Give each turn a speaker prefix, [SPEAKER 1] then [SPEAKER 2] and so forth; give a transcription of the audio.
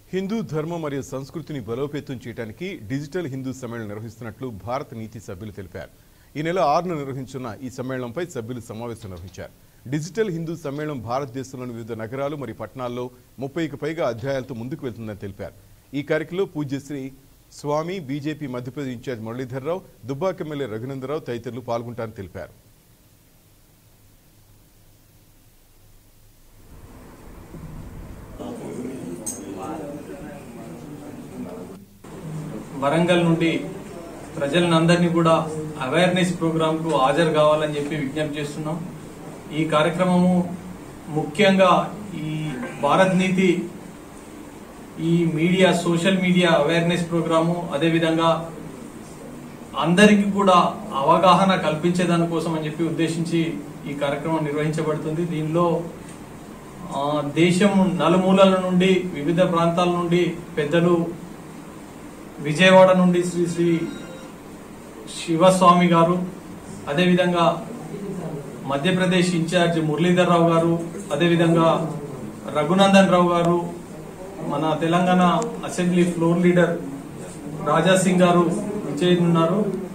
[SPEAKER 1] హిందూ ధర్మం మరియు సంస్కృతిని బలోపేతం చేయడానికి డిజిటల్ హిందూ సమ్మేళనం నిర్వహిస్తున్నట్లు భారత నీతి సభ్యులు తెలిపారు ఈ నెల ఆరున నిర్వహించిన ఈ సమ్మేళనంపై సభ్యులు సమావేశం నిర్వహించారు డిజిటల్ హిందూ సమ్మేళనం భారతదేశంలోని వివిధ నగరాలు మరియు పట్టణాల్లో ముప్పైకి పైగా అధ్యాయాలతో ముందుకు వెళ్తుందని తెలిపారు ఈ కార్యక్రమంలో Pujyasri Swami BJP Madhya Pradesh incharge Muralidhar Rao Dubbaka MLA Raghunandarao తదితరులు పాల్గొంటారని తెలిపారు
[SPEAKER 2] వరంగల్ నుండి ప్రజలందరినీ కూడా అవేర్నెస్ ప్రోగ్రామ్ కు హాజరు కావాలని చెప్పి విజ్ఞప్తి చేస్తున్నాం ఈ కార్యక్రమము ముఖ్యంగా ఈ భారత్ నీతి ఈ media social media awareness programme అదేవిధంగా అందరికీ కూడా అవగాహన కల్పించే దానికోసం అని చెప్పి ఉద్దేశించి ఈ కార్యక్రమం నిర్వహించబడుతుంది దీనిలో ఆ, దేశం నలుమూలల నుండి వివిధ ప్రాంతాల నుండి పెద్దలు విజయవాడ నుండి శ్రీ శ్రీ శివస్వామి గారు అదేవిధంగా మధ్యప్రదేశ్ ఇన్ఛార్జ్ మురళీధర్ రావు గారు అదేవిధంగా రఘునందన్ రావు గారు మన Telangana assembly floor leader Raja Singh గారు విజయ్ ఉన్నారు